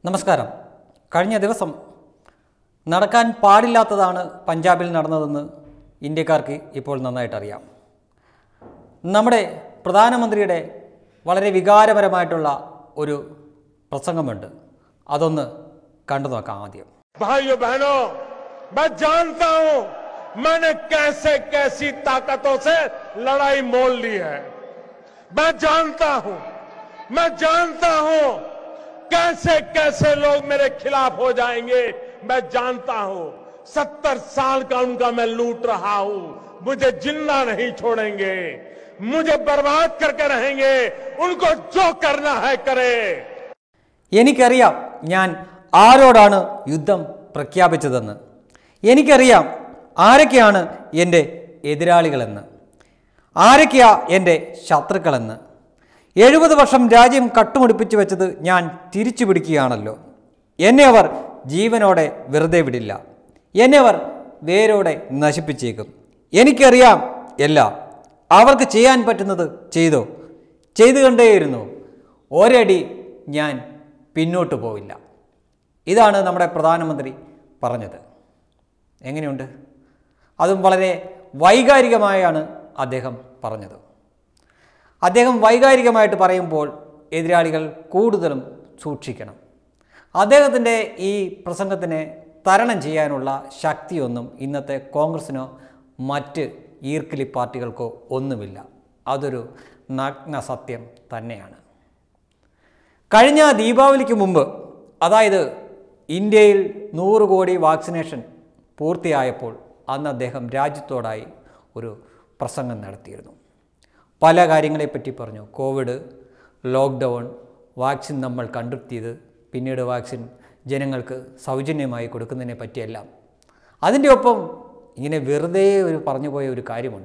നമസ്കാരം കഴിഞ്ഞ ദിവസം നടക്കാൻ പാടില്ലാത്തതാണ് പഞ്ചാബിൽ നടന്നതെന്ന് ഇന്ത്യക്കാർക്ക് ഇപ്പോൾ നന്നായിട്ട് അറിയാം നമ്മുടെ പ്രധാനമന്ത്രിയുടെ വളരെ വികാരപരമായിട്ടുള്ള ഒരു പ്രസംഗമുണ്ട് അതൊന്ന് കണ്ടു നോക്കാം ആദ്യം भाइयों बहनों मैं जानता हूं मैंने कैसे कैसी ताकतों से लड़ाई मोल ली है मैं जानता हूं मैं जानता हूं कैसे कैसे लोग मेरे खिलाफ हो जाएंगे मैं जानता हूं सत्तर साल का उनका मैं लूट रहा हूं मुझे जिंदा नहीं छोड़ेंगे मुझे बर्बाद करके रहेंगे उनको जो करना है करे എനിക്കറിയാം ഞാൻ ആരോടാണ് യുദ്ധം പ്രഖ്യാപിച്ചതെന്ന് എനിക്കറിയാം ആരൊക്കെയാണ് എൻ്റെ എതിരാളികളെന്ന് ആരൊക്കെയാ എൻ്റെ ശത്രുക്കളെന്ന് എഴുപത് വർഷം രാജ്യം കട്ടുമുടിപ്പിച്ചു വെച്ചത് ഞാൻ തിരിച്ചു പിടിക്കുകയാണല്ലോ എന്നെ അവർ ജീവനോടെ വെറുതെ വിടില്ല എന്നെ അവർ വേരോടെ നശിപ്പിച്ചേക്കും എനിക്കറിയാം എല്ലാം അവർക്ക് ചെയ്യാൻ പറ്റുന്നത് ചെയ്തോ ചെയ്തു കണ്ടേയിരുന്നു ഒരടി ഞാൻ പിന്നോട്ട് പോവില്ല ഇതാണ് നമ്മുടെ പ്രധാനമന്ത്രി പറഞ്ഞത് എങ്ങനെയുണ്ട് അതും വളരെ വൈകാരികമായാണ് അദ്ദേഹം പറഞ്ഞത് അദ്ദേഹം വൈകാരികമായിട്ട് പറയുമ്പോൾ എതിരാളികൾ കൂടുതലും സൂക്ഷിക്കണം അദ്ദേഹത്തിൻ്റെ ഈ പ്രസംഗത്തിനെ തരണം ചെയ്യാനുള്ള ശക്തിയൊന്നും ഇന്നത്തെ കോൺഗ്രസിനോ മറ്റ് ഈർക്കിലി പാർട്ടികൾക്കോ ഒന്നുമില്ല അതൊരു നഗ്ന സത്യം തന്നെയാണ് കഴിഞ്ഞ ദീപാവലിക്ക് മുമ്പ് അതായത് ഇന്ത്യയിൽ നൂറ് കോടി വാക്സിനേഷൻ പൂർത്തിയായപ്പോൾ അന്ന് അദ്ദേഹം രാജ്യത്തോടായി ഒരു പ്രസംഗം നടത്തിയിരുന്നു പല കാര്യങ്ങളെപ്പറ്റി പറഞ്ഞു കോവിഡ് ലോക്ക്ഡൗൺ വാക്സിൻ നമ്മൾ കണ്ടെത്തിയത് പിന്നീട് വാക്സിൻ ജനങ്ങൾക്ക് സൗജന്യമായി കൊടുക്കുന്നതിനെ പറ്റിയെല്ലാം അതിൻ്റെ ഒപ്പം ഇങ്ങനെ വെറുതെ ഒരു പറഞ്ഞു പോയ ഒരു കാര്യമുണ്ട്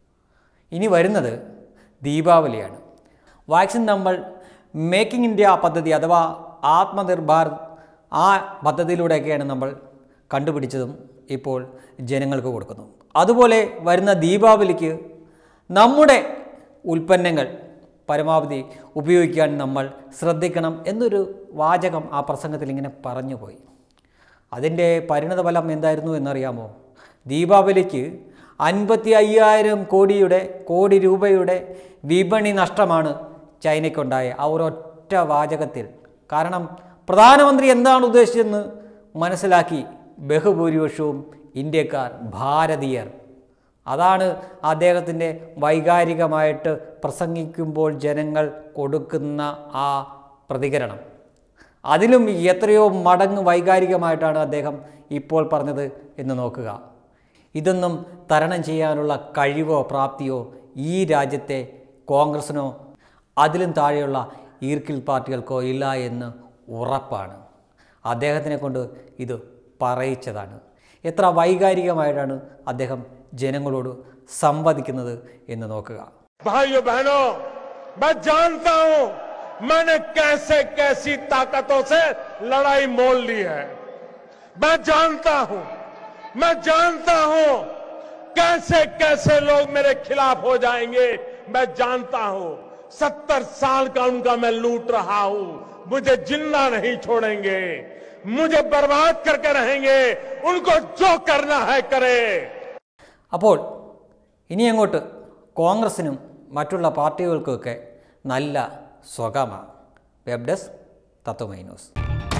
ഇനി വരുന്നത് ദീപാവലിയാണ് വാക്സിൻ നമ്മൾ മേക്കിംഗ് ഇന്ത്യ പദ്ധതി അഥവാ ആത്മനിർഭർ ആ പദ്ധതിയിലൂടെയൊക്കെയാണ് നമ്മൾ കണ്ടുപിടിച്ചതും ഇപ്പോൾ ജനങ്ങൾക്ക് കൊടുക്കുന്നു അതുപോലെ വരുന്ന ദീപാവലിക്ക് നമ്മുടെ ഉൽപ്പന്നങ്ങൾ പരമാവധി ഉപയോഗിക്കാൻ നമ്മൾ ശ്രദ്ധിക്കണം എന്നൊരു വാചകം ആ പ്രസംഗത്തിൽ ഇങ്ങനെ പറഞ്ഞു പോയി അതിൻ്റെ പരിണതഫലം എന്തായിരുന്നു എന്നറിയാമോ ദീപാവലിക്ക് അൻപത്തി അയ്യായിരം കോടിയുടെ കോടി രൂപയുടെ വിപണി നഷ്ടമാണ് ചൈനയ്ക്കുണ്ടായ ആ ഒരൊറ്റ വാചകത്തിൽ കാരണം പ്രധാനമന്ത്രി എന്താണ് ഉദ്ദേശിച്ചതെന്ന് മനസ്സിലാക്കി ബഹുഭൂരിപക്ഷവും ഇന്ത്യക്കാർ ഭാരതീയർ അതാണ് അദ്ദേഹത്തിൻ്റെ വൈകാരികമായിട്ട് പ്രസംഗിക്കുമ്പോൾ ജനങ്ങൾ കൊടുക്കുന്ന ആ പ്രതികരണം അതിലും എത്രയോ മടങ്ങ് വൈകാരികമായിട്ടാണ് അദ്ദേഹം ഇപ്പോൾ പറഞ്ഞത് എന്ന് നോക്കുക ഇതൊന്നും തരണം ചെയ്യാനുള്ള കഴിവോ പ്രാപ്തിയോ ഈ രാജ്യത്തെ കോൺഗ്രസിനോ അതിലും താഴെയുള്ള ഈർക്കിൽ പാർട്ടികൾക്കോ ഇല്ല എന്ന് ഉറപ്പാണ് അദ്ദേഹത്തിനെ കൊണ്ട് ഇത് പറയിച്ചതാണ് എത്ര വൈകാരികമായിട്ടാണ് അദ്ദേഹം ജനങ്ങളോട് സംവദിക്കുന്നത് എന്ന് നോക്കുക भाइयों बहनों मैं जानता हूं मैंने कैसे कैसी ताकतों से लड़ाई मोल ली है मैं जानता हूं मैं जानता हूं कैसे कैसे लोग मेरे खिलाफ हो जाएंगे मैं जानता हूं सत्तर साल का उनका मैं लूट रहा हूं मुझे जिंदा नहीं छोड़ेंगे मुझे बर्बाद करके रहेंगे उनको जो करना है करे അപ്പോൾ ഇനി അങ്ങോട്ട് കോൺഗ്രസിനും മറ്റുള്ള പാർട്ടികൾക്കുമൊക്കെ നല്ല സ്വകമാണ് വെബ് ഡെസ്ക് തത്വമൈ ന്യൂസ്